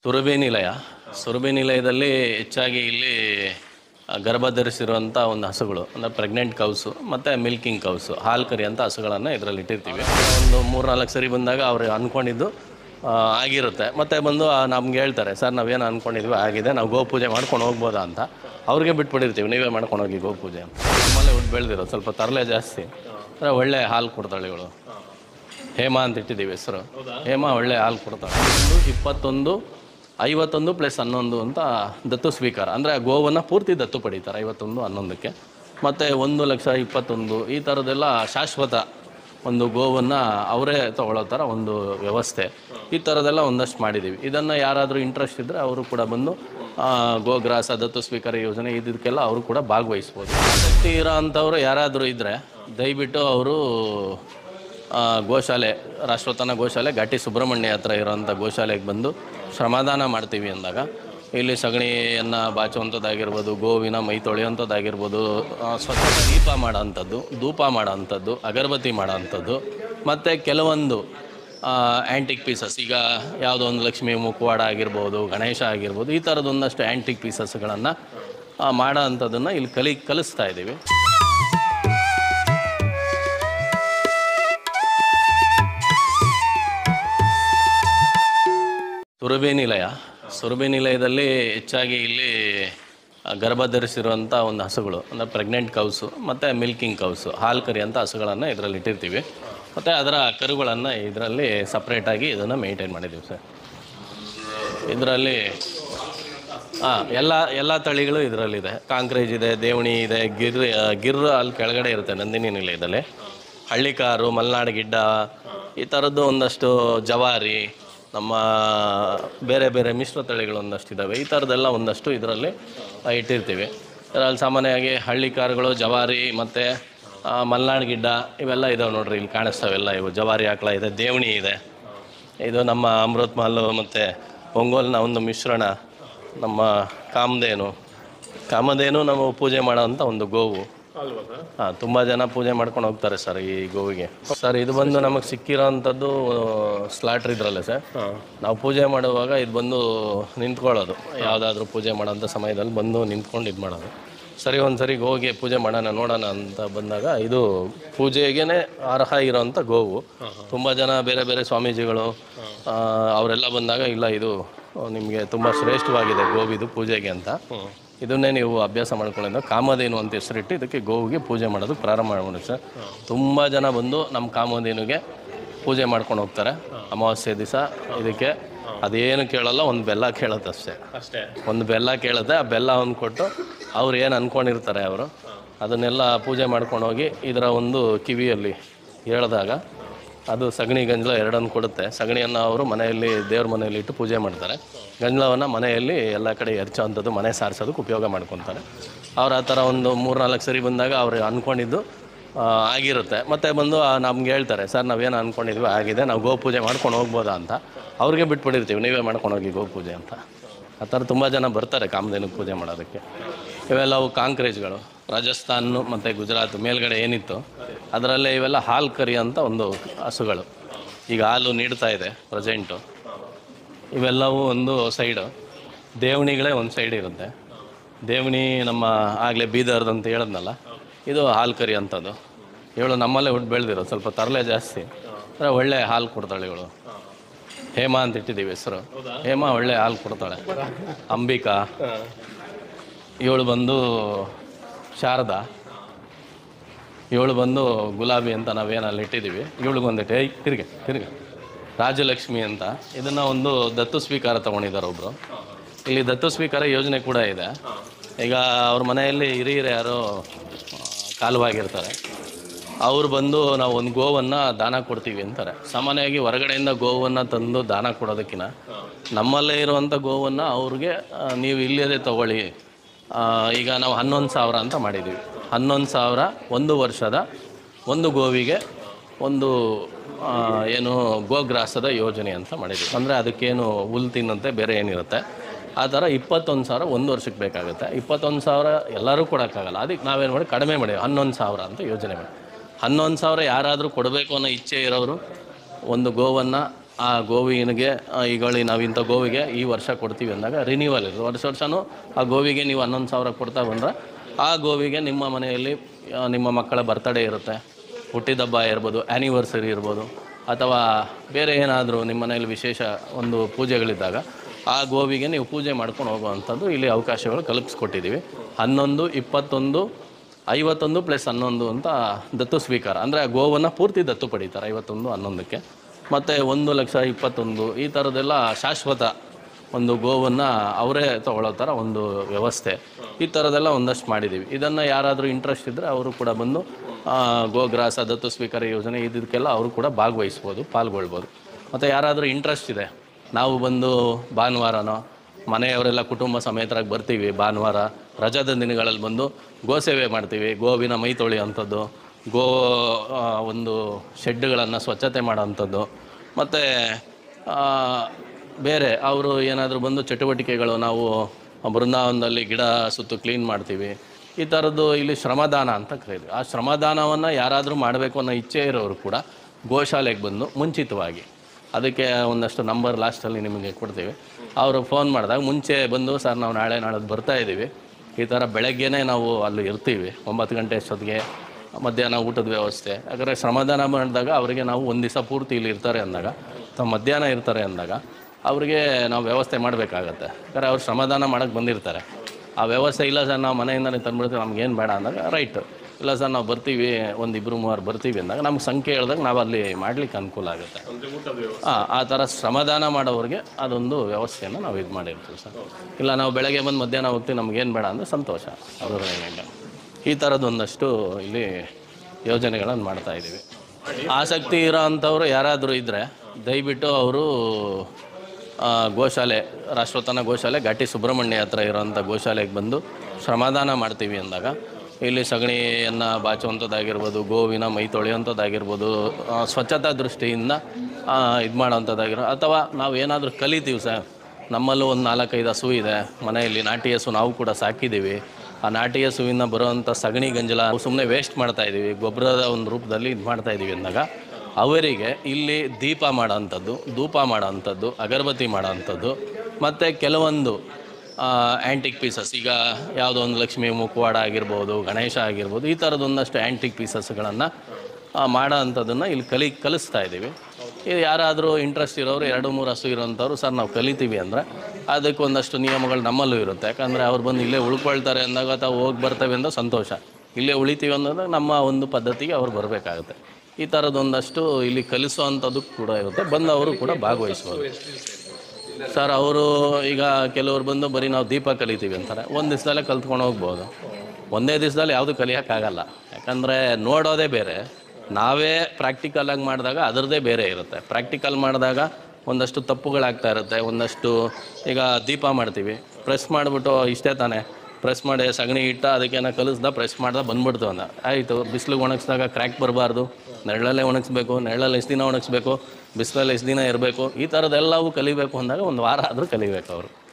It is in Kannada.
ಸುರಭಿ ನಿಲಯ ಸುರಭಿ ನಿಲಯದಲ್ಲಿ ಹೆಚ್ಚಾಗಿ ಇಲ್ಲಿ ಆ, ಗರ್ಭ ಧರಿಸಿರುವಂಥ ಒಂದು ಹಸುಗಳು ಅಂದರೆ ಪ್ರೆಗ್ನೆಂಟ್ ಕೌಸು ಮತ್ತು ಮಿಲ್ಕಿಂಗ್ ಕೌಸು ಹಾಲು ಕರಿಯಂಥ ಹಸುಗಳನ್ನು ಇದರಲ್ಲಿ ಇಟ್ಟಿರ್ತೀವಿ ಒಂದು ಮೂರು ನಾಲ್ಕು ಸರಿ ಬಂದಾಗ ಅವ್ರು ಅಂದ್ಕೊಂಡಿದ್ದು ಆ, ಆಗಿರುತ್ತೆ ಮತ್ತು ಬಂದು ಆ, ನಮ್ಗೆ ಹೇಳ್ತಾರೆ ಸರ್ ನಾವೇನು ಅಂದ್ಕೊಂಡಿದ್ವಿ ಆಗಿದೆ ನಾವು ಗೋಪೂಜೆ ಮಾಡ್ಕೊಂಡು ಹೋಗ್ಬೋದಾ ಅಂತ ಅವ್ರಿಗೆ ಬಿಟ್ಬಿಟ್ಟಿರ್ತೀವಿ ನೀವೇ ಮಾಡ್ಕೊಂಡು ಹೋಗಿ ಗೋಪೂಜೆ ಅಂತ ನಮ್ಮಲ್ಲೇ ಹುಟ್ಟು ಬೆಳೆದಿರೋ ಸ್ವಲ್ಪ ತರಲೆ ಜಾಸ್ತಿ ಅಂದರೆ ಒಳ್ಳೆ ಹಾಲು ಕೊಡ್ತಾಳೆ ಇವಳು ಹೇಮಾ ಅಂತ ಇಟ್ಟಿದ್ದೀವಿ ಹೆಸರು ಹೇಮಾ ಒಳ್ಳೆ ಹಾಲು ಕೊಡ್ತಾಳೆ ಒಂದು ಇಪ್ಪತ್ತೊಂದು ಐವತ್ತೊಂದು ಪ್ಲಸ್ ಹನ್ನೊಂದು ಅಂತ ದತ್ತು ಸ್ವೀಕಾರ ಅಂದರೆ ಗೋವನ್ನು ಪೂರ್ತಿ ದತ್ತು ಪಡೀತಾರೆ ಐವತ್ತೊಂದು ಹನ್ನೊಂದಕ್ಕೆ ಮತ್ತು ಒಂದು ಲಕ್ಷ ಇಪ್ಪತ್ತೊಂದು ಈ ಥರದ್ದೆಲ್ಲ ಶಾಶ್ವತ ಒಂದು ಗೋವನ್ನು ಅವರೇ ತಗೊಳ್ಳೋ ಥರ ಒಂದು ವ್ಯವಸ್ಥೆ ಈ ಥರದ್ದೆಲ್ಲ ಒಂದಷ್ಟು ಮಾಡಿದ್ದೀವಿ ಇದನ್ನು ಯಾರಾದರೂ ಇಂಟ್ರೆಸ್ಟ್ ಇದ್ದರೆ ಅವರು ಕೂಡ ಬಂದು ಆ, ಗೋಗ್ರಾಸ ದತ್ತು ಸ್ವೀಕಾರ ಯೋಜನೆ ಇದಕ್ಕೆಲ್ಲ ಅವರು ಕೂಡ ಭಾಗವಹಿಸ್ಬೋದು ಆಸಕ್ತಿ ಇರೋ ಅಂಥವ್ರು ಯಾರಾದರೂ ಇದ್ದರೆ ದಯವಿಟ್ಟು ಅವರು ಆ, ಗೋಶಾಲೆ ರಾಷ್ಟ್ರೋತ್ತನ ಗೋಶಾಲೆ ಘಾಟಿ ಸುಬ್ರಹ್ಮಣ್ಯ ಹತ್ರ ಇರೋಂಥ ಗೋಶಾಲೆಗೆ ಬಂದು ಶ್ರಮದಾನ ಮಾಡ್ತೀವಿ ಅಂದಾಗ ಇಲ್ಲಿ ಸಗಣಿಯನ್ನು ಬಾಚುವಂಥದ್ದಾಗಿರ್ಬೋದು ಗೋವಿನ ಮೈ ತೊಳೆಯುವಂಥದ್ದಾಗಿರ್ಬೋದು ಆ, ಸ್ವಚ್ಛತೆ ದೀಪ ಮಾಡೋವಂಥದ್ದು ಧೂಪ ಮಾಡೋವಂಥದ್ದು ಅಗರಬತ್ತಿ ಮಾಡೋವಂಥದ್ದು ಮತ್ತು ಕೆಲವೊಂದು ಆ್ಯಂಟಿಕ್ ಪೀಸಸ್ ಈಗ ಯಾವುದೋ ಒಂದು ಲಕ್ಷ್ಮಿ ಮುಖವಾಡ ಆಗಿರ್ಬೋದು ಗಣೇಶ ಆಗಿರ್ಬೋದು ಈ ಥರದ್ದು ಒಂದಷ್ಟು ಆ್ಯಂಟಿಕ್ ಪೀಸಸ್ಗಳನ್ನು ಮಾಡೋ ಅಂಥದ್ದನ್ನು ಇಲ್ಲಿ ಕಲಿ ಕಲಿಸ್ತಾ ಇದ್ದೀವಿ ಸುರಭಿ ನಿಲಯ ಸುರಭಿ ನಿಲಯದಲ್ಲಿ ಹೆಚ್ಚಾಗಿ ಇಲ್ಲಿ ಆ, ಗರ್ಭ ಧರಿಸಿರುವಂಥ ಒಂದು ಹಸುಗಳು ಅಂದರೆ ಪ್ರೆಗ್ನೆಂಟ್ ಕೌಸು ಮತ್ತು ಮಿಲ್ಕಿಂಗ್ ಕೌಸು ಹಾಲು ಕರಿಯಂಥ ಹಸುಗಳನ್ನು ಇದರಲ್ಲಿ ಇಟ್ಟಿರ್ತೀವಿ ಮತ್ತು ಅದರ ಕರುಗಳನ್ನು ಇದರಲ್ಲಿ ಸಪ್ರೇಟಾಗಿ ಇದನ್ನು ಮೇಂಟೈನ್ ಮಾಡಿದ್ದೀವಿ ಸರ್ ಇದರಲ್ಲಿ ಹಾಂ ಎಲ್ಲ ಎಲ್ಲ ತಳಿಗಳು ಇದರಲ್ಲಿದೆ ಕಾಂಕ್ರೇಜ್ ಇದೆ ದೇವಣಿ ಇದೆ ಗಿರ್ ಆ, ಗಿರ್ ಅಲ್ಲಿ ಕೆಳಗಡೆ ಇರುತ್ತೆ ನಂದಿನಿ ನಿಲಯದಲ್ಲಿ ಹಳ್ಳಿಕಾರು ಮಲೆನಾಡು ಗಿಡ್ಡ ಈ ಥರದ್ದು ಒಂದಷ್ಟು ಜವಾರಿ ನಮ್ಮ ಬೇರೆ ಬೇರೆ ಮಿಶ್ರ ತಳಿಗಳು ಒಂದಷ್ಟು ಇದ್ದಾವೆ ಈ ಥರದ್ದೆಲ್ಲ ಒಂದಷ್ಟು ಇದರಲ್ಲಿ ಆ, ಇಟ್ಟಿರ್ತೀವಿ ಇದರಲ್ಲಿ ಸಾಮಾನ್ಯವಾಗಿ ಹಳ್ಳಿ ಕಾರುಗಳು ಜವಾರಿ ಮತ್ತು ಮಲೆನಾಡು ಗಿಡ್ಡ ಇವೆಲ್ಲ ಇದಾವೆ ನೋಡ್ರಿ ಇಲ್ಲಿ ಕಾಣಿಸ್ತಾವೆಲ್ಲ ಇವು ಜವಾರಿ ಆಕಳ ಇದೆ ದೇವಣಿ ಇದೆ ಇದು ನಮ್ಮ ಅಮೃತ್ ಮಹಲ್ ಮತ್ತು ಒಂಗೋಲ್ನ ಒಂದು ಮಿಶ್ರಣ ನಮ್ಮ ಕಾಮಧೇನು ಕಾಮಧೇನು ನಾವು ಪೂಜೆ ಮಾಡೋವಂಥ ಒಂದು ಗೋವು ಹಾಂ ತುಂಬ ಜನ ಪೂಜೆ ಮಾಡ್ಕೊಂಡು ಹೋಗ್ತಾರೆ ಸರ್ ಈ ಗೋವಿಗೆ ಸರ್ ಇದು ಬಂದು ನಮಗೆ ಸಿಕ್ಕಿರೋ ಅಂಥದ್ದು ಸ್ಲಾಟ್ರ್ ಇದ್ರಲ್ಲೇ ಸರ್ ನಾವು ಪೂಜೆ ಮಾಡುವಾಗ ಇದು ಬಂದು ನಿಂತ್ಕೊಳ್ಳೋದು ಯಾವುದಾದ್ರೂ ಪೂಜೆ ಮಾಡೋಂಥ ಸಮಯದಲ್ಲಿ ಬಂದು ನಿಂತ್ಕೊಂಡು ಇದು ಮಾಡೋದು ಸರಿ ಒಂದು ಸರಿ ಗೋವಿಗೆ ಪೂಜೆ ಮಾಡೋಣ ನೋಡೋಣ ಅಂತ ಬಂದಾಗ ಇದು ಪೂಜೆಗೇನೆ ಅರ್ಹ ಇರೋಂಥ ಗೋವು ತುಂಬ ಜನ ಬೇರೆ ಬೇರೆ ಸ್ವಾಮೀಜಿಗಳು ಆ, ಅವರೆಲ್ಲ ಬಂದಾಗ ಇಲ್ಲ ಇದು ನಿಮಗೆ ತುಂಬ ಶ್ರೇಷ್ಠವಾಗಿದೆ ಗೋವಿದು ಪೂಜೆಗೆ ಅಂತ ಇದನ್ನೇ ನೀವು ಅಭ್ಯಾಸ ಮಾಡ್ಕೊಳ್ಳೋದು ಕಾಮಧೇನು ಅಂತ ಹೆಸರಿಟ್ಟು ಇದಕ್ಕೆ ಗೋವಿಗೆ ಪೂಜೆ ಮಾಡೋದು ಪ್ರಾರಂಭ ಮಾಡಿ ಸರ್ ತುಂಬ ಜನ ಬಂದು ನಮ್ಮ ಕಾಮಧೇನುಗೆ ಪೂಜೆ ಮಾಡ್ಕೊಂಡು ಹೋಗ್ತಾರೆ ಅಮಾವಾಸ್ಯೆ ದಿವಸ ಇದಕ್ಕೆ ಅದೇನು ಕೇಳಲ್ಲ ಒಂದು ಬೆಲ್ಲ ಕೇಳುತ್ತೆ ಅಷ್ಟೇ ಅಷ್ಟೇ ಒಂದು ಬೆಲ್ಲ ಕೇಳುತ್ತೆ ಆ ಬೆಲ್ಲ ಒಂದು ಕೊಟ್ಟು ಅವ್ರು ಏನು ಅಂದ್ಕೊಂಡಿರ್ತಾರೆ ಅವರು ಅದನ್ನೆಲ್ಲ ಪೂಜೆ ಮಾಡ್ಕೊಂಡು ಹೋಗಿ ಇದರ ಒಂದು ಕಿವಿಯಲ್ಲಿ ಹೇಳಿದಾಗ ಅದು ಸಗಣಿ ಗಂಜಲ ಎರಡನ್ನು ಕೊಡುತ್ತೆ ಸಗಣಿಯನ್ನು ಅವರು ಮನೆಯಲ್ಲಿ ದೇವ್ರ ಮನೆಯಲ್ಲಿ ಇಟ್ಟು ಪೂಜೆ ಮಾಡ್ತಾರೆ ಗಂಜಲವನ್ನು ಮನೆಯಲ್ಲಿ ಎಲ್ಲ ಕಡೆ ಎರ್ಚೋ ಅಂಥದ್ದು ಮನೆ ಸಾರಿಸೋದಕ್ಕೆ ಉಪಯೋಗ ಮಾಡ್ಕೊತಾರೆ ಅವ್ರು ಆ ಥರ ಒಂದು ಮೂರು ನಾಲ್ಕು ಸರಿ ಬಂದಾಗ ಅವ್ರು ಅಂದ್ಕೊಂಡಿದ್ದು ಆ, ಆಗಿರುತ್ತೆ ಮತ್ತು ಬಂದು ಆ, ನಮ್ಗೆ ಹೇಳ್ತಾರೆ ಸರ್ ನಾವೇನು ಅಂದ್ಕೊಂಡಿದ್ವಿ ಆಗಿದೆ ನಾವು ಗೋಪೂಜೆ ಮಾಡ್ಕೊಂಡು ಹೋಗ್ಬೋದಾ ಅಂತ ಅವ್ರಿಗೆ ಬಿಟ್ಬಿಟ್ಟಿರ್ತೀವಿ ನೀವೇ ಮಾಡ್ಕೊಂಡು ಹೋಗಿ ಗೋಪೂಜೆ ಅಂತ ಆ ಥರ ತುಂಬ ಜನ ಬರ್ತಾರೆ ಕಾಮಧೇನು ಪೂಜೆ ಮಾಡೋದಕ್ಕೆ ಇವೆಲ್ಲವು ಕಾಂಕ್ರೇಜ್ಗಳು ರಾಜಸ್ಥಾನ್ ಮತ್ತು ಗುಜರಾತ್ ಮೇಲ್ಗಡೆ ಏನಿತ್ತು ಅದರಲ್ಲೇ ಇವೆಲ್ಲ ಹಾಲು ಕರಿ ಅಂತ ಒಂದು ಹಸುಗಳು ಈಗ ಹಾಲು ನೀಡ್ತಾ ಇದೆ ಪ್ರೆಸೆಂಟು ಇವೆಲ್ಲವೂ ಒಂದು ಸೈಡು ದೇವಣಿಗಳೇ ಒಂದು ಸೈಡ್ ಇರುತ್ತೆ ದೇವಣಿ ನಮ್ಮ ಆಗಲೇ ಬೀದರ್ದು ಅಂತ ಹೇಳಿದ್ನಲ್ಲ ಇದು ಹಾಲು ಕರಿ ಅಂಥದ್ದು ಇವಳು ನಮ್ಮಲ್ಲೇ ಹುಟ್ಟು ಬೆಳೆದಿರೋ ಸ್ವಲ್ಪ ತರಲೆ ಜಾಸ್ತಿ ಅಂದರೆ ಒಳ್ಳೆ ಹಾಲು ಕೊಡ್ತಾಳೆ ಇವಳು ಹೇಮಾ ಅಂತ ಇಟ್ಟಿದ್ದೀವಿ ಹೆಸರು ಹೇಮಾ ಒಳ್ಳೆ ಹಾಲು ಕೊಡ್ತಾಳೆ ಅಂಬಿಕಾ ಇವಳು ಬಂದು ಶಾರದಾ ಇವಳು ಬಂದು ಗುಲಾಬಿ ಅಂತ ನಾವೇನು ಅಲ್ಲಿ ಇಟ್ಟಿದ್ದೀವಿ ಇವಳಿಗೊಂದಿಟ್ಟು ಏಯ್ ತಿರ್ಗೆ ತಿರ್ಗೆ ರಾಜಲಕ್ಷ್ಮಿ ಅಂತ ಇದನ್ನು ಒಂದು ದತ್ತು ಸ್ವೀಕಾರ ತೊಗೊಂಡಿದ್ದಾರೆ ಒಬ್ಬರು ಇಲ್ಲಿ ದತ್ತು ಸ್ವೀಕಾರ ಯೋಜನೆ ಕೂಡ ಇದೆ ಈಗ ಅವ್ರ ಮನೆಯಲ್ಲಿ ಹಿರಿಯರು ಯಾರೋ ಆ, ಕಾಲವಾಗಿರ್ತಾರೆ ಅವ್ರು ಬಂದು ನಾವು ಒಂದು ಗೋವನ್ನು ದಾನ ಕೊಡ್ತೀವಿ ಅಂತಾರೆ ಸಾಮಾನ್ಯವಾಗಿ ಹೊರಗಡೆಯಿಂದ ಗೋವನ್ನು ತಂದು ದಾನ ಕೊಡೋದಕ್ಕಿಂತ ನಮ್ಮಲ್ಲೇ ಇರುವಂಥ ಗೋವನ್ನು ಅವ್ರಿಗೆ ಆ, ನೀವು ಇಲ್ಲದೇ ತಗೊಳ್ಳಿ ಆ, ಈಗ ನಾವು ಹನ್ನೊಂದು ಸಾವಿರ ಅಂತ ಮಾಡಿದ್ದೀವಿ ಹನ್ನೊಂದು ಸಾವಿರ ಒಂದು ವರ್ಷದ ಒಂದು ಗೋವಿಗೆ ಒಂದು ಆ, ಏನು ಗೋಗ್ರಾಸದ ಯೋಜನೆ ಅಂತ ಮಾಡಿದ್ದೀವಿ ಅಂದರೆ ಅದಕ್ಕೇನು ಹುಲ್ ತಿನ್ನಂತೆ ಬೇರೆ ಏನಿರುತ್ತೆ ಆ ಥರ ಇಪ್ಪತ್ತೊಂದು ಸಾವಿರ ಒಂದು ವರ್ಷಕ್ಕೆ ಬೇಕಾಗುತ್ತೆ ಇಪ್ಪತ್ತೊಂದು ಸಾವಿರ ಎಲ್ಲರೂ ಕೊಡೋಕ್ಕಾಗಲ್ಲ ಅದಕ್ಕೆ ನಾವೇನು ಮಾಡಿ ಕಡಿಮೆ ಮಾಡಿ ಹನ್ನೊಂದು ಸಾವಿರ ಅಂತ ಯೋಜನೆ ಮಾಡಿ ಹನ್ನೊಂದು ಸಾವಿರ ಯಾರಾದರೂ ಕೊಡಬೇಕು ಅನ್ನೋ ಇಚ್ಛೆ ಇರೋರು ಒಂದು ಗೋವನ್ನು ಆ ಗೋವಿಗೆ ಆ, ಈಗಳಿ ನಾವು ಇಂಥ ಗೋವಿಗೆ ಈ ವರ್ಷ ಕೊಡ್ತೀವಿ ಅಂದಾಗ ರಿನ್ಯೂವಲ್ ಇರ್ತದೆ ವರ್ಷ ವರ್ಷವೂ ಆ ಗೋವಿಗೆ ನೀವು ಹನ್ನೊಂದು ಸಾವಿರ ಕೊಡ್ತಾ ಬಂದರೆ ಆ ಗೋವಿಗೆ ನಿಮ್ಮ ಮನೆಯಲ್ಲಿ ಆ, ನಿಮ್ಮ ಮಕ್ಕಳ ಬರ್ತಡೇ ಇರುತ್ತೆ ಹುಟ್ಟಿದಬ್ಬ ಇರ್ಬೋದು ಆ್ಯನಿವರ್ಸರಿ ಇರ್ಬೋದು ಅಥವಾ ಬೇರೆ ಏನಾದರೂ ನಿಮ್ಮ ಮನೆಯಲ್ಲಿ ವಿಶೇಷ ಒಂದು ಪೂಜೆಗಳಿದ್ದಾಗ ಆ ಗೋವಿಗೆ ನೀವು ಪೂಜೆ ಮಾಡ್ಕೊಂಡು ಹೋಗುವಂಥದ್ದು ಇಲ್ಲಿ ಅವಕಾಶಗಳು ಕಲ್ಪಿಸ್ಕೊಟ್ಟಿದ್ದೀವಿ ಹನ್ನೊಂದು ಇಪ್ಪತ್ತೊಂದು ಐವತ್ತೊಂದು ಪ್ಲಸ್ ಹನ್ನೊಂದು ಅಂತ ದತ್ತು ಸ್ವೀಕಾರ ಅಂದರೆ ಆ ಗೋವನ್ನು ಪೂರ್ತಿ ದತ್ತು ಪಡೀತಾರೆ ಐವತ್ತೊಂದು ಹನ್ನೊಂದಕ್ಕೆ ಮತ್ತು ಒಂದು ಲಕ್ಷ ಇಪ್ಪತ್ತೊಂದು ಈ ಥರದ್ದೆಲ್ಲ ಶಾಶ್ವತ ಒಂದು ಗೋವನ್ನು ಅವರೇ ತಗೊಳ್ಳೋ ಥರ ಒಂದು ವ್ಯವಸ್ಥೆ ಈ ಥರದ್ದೆಲ್ಲ ಒಂದಷ್ಟು ಮಾಡಿದ್ದೀವಿ ಇದನ್ನು ಯಾರಾದರೂ ಇಂಟ್ರೆಸ್ಟ್ ಇದ್ದರೆ ಅವರು ಕೂಡ ಬಂದು ಆ, ಗೋಗ್ರಾಸ ದತ್ತು ಸ್ವೀಕಾರ ಯೋಜನೆ ಇದಕ್ಕೆಲ್ಲ ಅವರು ಕೂಡ ಭಾಗವಹಿಸ್ಬೋದು ಪಾಲ್ಗೊಳ್ಬೋದು ಮತ್ತು ಯಾರಾದರೂ ಇಂಟ್ರೆಸ್ಟ್ ಇದೆ ನಾವು ಬಂದು ಭಾನುವಾರನೋ ಮನೆಯವರೆಲ್ಲ ಕುಟುಂಬ ಸಮೇತರಾಗಿ ಬರ್ತೀವಿ ಭಾನುವಾರ ರಜಾದ ದಿನಗಳಲ್ಲಿ ಬಂದು ಗೋ ಸೇವೆ ಮಾಡ್ತೀವಿ ಗೋವಿನ ಮೈ ತೊಳೆಯುವಂಥದ್ದು ಗೋ ಆ, ಒಂದು ಶೆಡ್ಗಳನ್ನು ಸ್ವಚ್ಛತೆ ಮಾಡೋವಂಥದ್ದು ಮತ್ತು ಬೇರೆ ಅವರು ಏನಾದರೂ ಬಂದು ಚಟುವಟಿಕೆಗಳು ನಾವು ಬೃಂದಾವನದಲ್ಲಿ ಗಿಡ ಸುತ್ತು ಕ್ಲೀನ್ ಮಾಡ್ತೀವಿ ಈ ಥರದ್ದು ಇಲ್ಲಿ ಶ್ರಮದಾನ ಅಂತ ಕರೀತೀವಿ ಆ ಶ್ರಮದಾನವನ್ನು ಯಾರಾದರೂ ಮಾಡಬೇಕು ಅನ್ನೋ ಇಚ್ಛೆ ಇರೋರು ಕೂಡ ಗೋಶಾಲೆಗೆ ಬಂದು ಮುಂಚಿತವಾಗಿ ಅದಕ್ಕೆ ಒಂದಷ್ಟು ನಂಬರ್ ಲಾಸ್ಟಲ್ಲಿ ನಿಮಗೆ ಕೊಡ್ತೀವಿ ಅವರು ಫೋನ್ ಮಾಡಿದಾಗ ಮುಂಚೆ ಬಂದು ಸರ್ ನಾವು ನಾಳೆ ನಾಳದ್ದು ಬರ್ತಾ ಇದ್ದೀವಿ ಈ ಥರ ಬೆಳಗ್ಗೆನೇ ನಾವು ಅಲ್ಲಿ ಇರ್ತೀವಿ ಒಂಬತ್ತು ಗಂಟೆ ಅಷ್ಟೊತ್ತಿಗೆ ಮಧ್ಯಾಹ್ನ ಊಟದ ವ್ಯವಸ್ಥೆ ಯಾಕಂದರೆ ಶ್ರಮದಾನ ಮಾಡಿದಾಗ ಅವರಿಗೆ ನಾವು ಒಂದು ದಿವಸ ಪೂರ್ತಿ ಇಲ್ಲಿ ಇರ್ತಾರೆ ಅಂದಾಗ ಅಥವಾ ಮಧ್ಯಾಹ್ನ ಇರ್ತಾರೆ ಅಂದಾಗ ಅವರಿಗೆ ನಾವು ವ್ಯವಸ್ಥೆ ಮಾಡಬೇಕಾಗತ್ತೆ ಯಾಕಂದರೆ ಅವ್ರು ಶ್ರಮದಾನ ಮಾಡೋಕ್ಕೆ ಬಂದಿರ್ತಾರೆ ಆ ವ್ಯವಸ್ಥೆ ಇಲ್ಲ ಸರ್ ನಾವು ಮನೆಯಿಂದಲೇ ತಂದ್ಬಿಡ್ತೀವಿ ನಮ್ಗೇನು ಬೇಡ ಅಂದಾಗ ರೈಟ್ ಇಲ್ಲ ಸರ್ ನಾವು ಬರ್ತೀವಿ ಒಂದು ಇಬ್ಬರು ಮೂವರು ಬರ್ತೀವಿ ಅಂದಾಗ ನಮ್ಗೆ ಸಂಖ್ಯೆ ಹೇಳಿದಾಗ ನಾವು ಅಲ್ಲಿ ಮಾಡ್ಲಿಕ್ಕೆ ಅನುಕೂಲ ಆಗುತ್ತೆ ಹಾಂ ಆ ಥರ ಶ್ರಮದಾನ ಮಾಡೋರಿಗೆ ಅದೊಂದು ವ್ಯವಸ್ಥೆಯನ್ನು ನಾವು ಇದು ಮಾಡಿರ್ತೀವಿ ಸರ್ ಇಲ್ಲ ನಾವು ಬೆಳಗ್ಗೆ ಬಂದು ಮಧ್ಯಾಹ್ನ ಹೋಗ್ತೀವಿ ನಮಗೇನು ಬೇಡ ಅಂದರೆ ಸಂತೋಷ ಅದರ ಏನಿಲ್ಲ ಈ ಥರದ್ದೊಂದಷ್ಟು ಇಲ್ಲಿ ಯೋಜನೆಗಳನ್ನು ಮಾಡ್ತಾ ಇದ್ದೀವಿ ಆಸಕ್ತಿ ಇರೋ ಅಂಥವ್ರು ಯಾರಾದರೂ ಇದ್ದರೆ ದಯವಿಟ್ಟು ಅವರು ಆ, ಗೋಶಾಲೆ ರಾಷ್ಟ್ರೋತ್ತನ ಗೋಶಾಲೆ ಘಾಟಿ ಸುಬ್ರಹ್ಮಣ್ಯ ಹತ್ರ ಇರೋಂಥ ಗೋಶಾಲೆಗೆ ಬಂದು ಶ್ರಮದಾನ ಮಾಡ್ತೀವಿ ಅಂದಾಗ ಇಲ್ಲಿ ಸಗಣಿಯನ್ನು ಬಾಚುವಂಥದ್ದಾಗಿರ್ಬೋದು ಗೋವಿನ ಮೈ ತೊಳೆಯುವಂಥದ್ದಾಗಿರ್ಬೋದು ಆ, ಸ್ವಚ್ಛತಾ ದೃಷ್ಟಿಯಿಂದ ಇದು ಮಾಡೋವಂಥದ್ದಾಗಿರೋ ಅಥವಾ ನಾವು ಏನಾದರೂ ಕಲಿತೀವಿ ಸರ್ ನಮ್ಮಲ್ಲೂ ಒಂದು ನಾಲ್ಕೈದು ಹಸು ಇದೆ ಮನೆಯಲ್ಲಿ ನಾಟಿ ಹಸು ನಾವು ಕೂಡ ಸಾಕಿದ್ದೀವಿ ಆ ನಾಟಿ ಹಸುವಿನ ಬರುವಂಥ ಸಗಣಿ ಗಂಜಲ ಸುಮ್ಮನೆ ವೇಸ್ಟ್ ಮಾಡ್ತಾ ಇದ್ದೀವಿ ಗೊಬ್ಬರದ ಒಂದು ರೂಪದಲ್ಲಿ ಇದು ಮಾಡ್ತಾ ಇದ್ದೀವಿ ಅಂದಾಗ ಅವರಿಗೆ ಇಲ್ಲಿ ದೀಪ ಮಾಡೋವಂಥದ್ದು ಧೂಪ ಮಾಡೋವಂಥದ್ದು ಅಗರಬತ್ತಿ ಮಾಡೋವಂಥದ್ದು ಮತ್ತು ಕೆಲವೊಂದು ಆ್ಯಂಟಿಕ್ ಪೀಸಸ್ ಈಗ ಯಾವುದೋ ಒಂದು ಲಕ್ಷ್ಮಿ ಮುಖವಾಡ ಆಗಿರ್ಬೋದು ಗಣೇಶ ಆಗಿರ್ಬೋದು ಈ ಥರದೊಂದಷ್ಟು ಆ್ಯಂಟಿಕ್ ಪೀಸಸ್ಗಳನ್ನು ಮಾಡೋ ಅಂಥದ್ದನ್ನು ಇಲ್ಲಿ ಕಲಿ ಕಲಿಸ್ತಾ ಇದ್ದೀವಿ ಇದು ಯಾರಾದರೂ ಇಂಟ್ರೆಸ್ಟ್ ಇರೋರು ಎರಡು ಮೂರು ಹಸು ಇರೋಂಥವ್ರು ಸರ್ ನಾವು ಕಲಿತೀವಿ ಅಂದರೆ ಅದಕ್ಕೆ ಒಂದಷ್ಟು ನಿಯಮಗಳು ನಮ್ಮಲ್ಲೂ ಇರುತ್ತೆ ಯಾಕಂದರೆ ಅವ್ರು ಬಂದು ಇಲ್ಲೇ ಉಳ್ಕೊಳ್ತಾರೆ ಅಂದಾಗ ಅಥವಾ ಹೋಗಿ ಬರ್ತೇವೆ ಅಂದಾಗ ಸಂತೋಷ ಇಲ್ಲೇ ಉಳಿತೀವಿ ಅನ್ನೋದಾಗ ನಮ್ಮ ಒಂದು ಪದ್ಧತಿಗೆ ಅವ್ರು ಬರಬೇಕಾಗುತ್ತೆ ಈ ಥರದೊಂದಷ್ಟು ಇಲ್ಲಿ ಕಲಿಸುವಂಥದ್ದು ಕೂಡ ಇರುತ್ತೆ ಬಂದು ಅವರು ಕೂಡ ಭಾಗವಹಿಸ್ಬೋದು ಸರ್ ಅವರು ಈಗ ಕೆಲವರು ಬಂದು ಬರೀ ನಾವು ದೀಪ ಕಲಿತೀವಿ ಅಂತಾರೆ ಒಂದು ದಿವಸದಲ್ಲೇ ಕಲ್ತ್ಕೊಂಡು ಹೋಗ್ಬೋದು ಒಂದೇ ದಿವಸದಲ್ಲಿ ಯಾವುದು ಕಲಿಯೋಕ್ಕಾಗಲ್ಲ ಯಾಕಂದರೆ ನೋಡೋದೇ ಬೇರೆ ನಾವೇ ಪ್ರಾಕ್ಟಿಕಲಾಗಿ ಮಾಡಿದಾಗ ಅದರದ್ದೇ ಬೇರೆ ಇರುತ್ತೆ ಪ್ರಾಕ್ಟಿಕಲ್ ಮಾಡಿದಾಗ ಒಂದಷ್ಟು ತಪ್ಪುಗಳಾಗ್ತಾ ಇರುತ್ತೆ ಒಂದಷ್ಟು ಈಗ ದೀಪ ಮಾಡ್ತೀವಿ ಪ್ರೆಸ್ ಮಾಡಿಬಿಟ್ಟು ಇಷ್ಟೇ ತಾನೇ ಪ್ರೆಸ್ ಮಾಡಿ ಸಗಣಿ ಇಟ್ಟ ಅದಕ್ಕೇನೋ ಕಲಿಸ್ದ ಪ್ರೆಸ್ ಮಾಡ್ದ ಬಂದ್ಬಿಡ್ತು ಅಂದ ಆಯಿತು ಬಿಸಿಲಿಗೆ ಒಣಗಿಸಿದಾಗ ಕ್ರ್ಯಾಕ್ ಬರಬಾರ್ದು ನೆರಳಲ್ಲೇ ಒಣಗಿಸ್ಬೇಕು ನೆರಳಲ್ಲಿ ಎಷ್ಟು ದಿನ ಒಣಗಿಸ್ಬೇಕು ಬಿಸಿಲಲ್ಲಿ ಎಷ್ಟು ದಿನ ಇರಬೇಕು ಈ ಥರದ್ದೆಲ್ಲವೂ ಕಲಿಬೇಕು ಅಂದಾಗ ಒಂದು ವಾರ ಆದರೂ ಕಲಿಬೇಕು ಅವರು